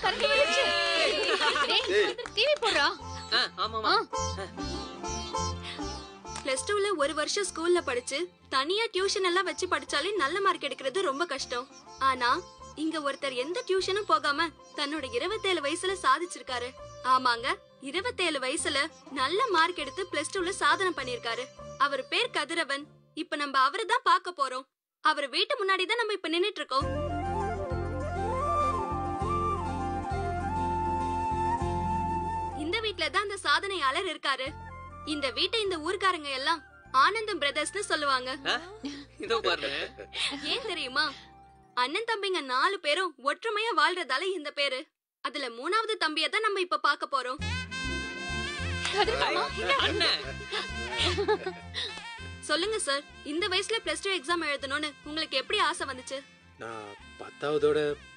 current வந்துருச்சு டேய் TV போடுறா ஆ, ஆமாமா பிளஸ் டூல ஒரு வருஷம் ஸ்கூல்ல படிச்சு தனியா டியூஷன் எல்லாம் வச்சு படிச்சாலே நல்ல மார்க் எடுக்கிறது ரொம்ப கஷ்டம் ஆனா இங்க ஒருத்தர் எந்த டியூஷனும் போகாம தன்னோட இருபத்தேழு வயசுல சாதிச்சிருக்காரு ஆமாங்க இருபத்தேழு வயசுல நல்ல மார்க் எடுத்து பிளஸ் டூல சாதனை பண்ணிருக்காரு அவர் பேர் கதிரவன் இப்ப நம்ம அவரை தான் பார்க்க போறோம் அவர் வீட்டு முன்னாடி தான் நம்ம இப்ப நின்னுட்டு இருக்கோம் இந்த வீட்ல தான் அந்த சாதனையாளர் இருக்காரு இந்த வீட்டை இந்த ஊர்க்காரங்க எல்லாம் ஆனந்தம் பிரதர்ஸ்னு சொல்லுவாங்க ஆ, இதோ பாரு ஏன் தெரியுமா அண்ணன் தம்பிங்க நாலு பேரும் ஒற்றுமையா வாழ்றதால இந்த பேரு அதுல மூணாவது தம்பிய தான் நம்ம இப்ப பார்க்க போறோம் அண்ணன் சொல்லுங்க சார் இந்த வயசுல பிளஸ் டூ எக்ஸாம் எழுதணும்னு உங்களுக்கு எப்படி ஆசை வந்துச்சு நான் பத்தாவதோட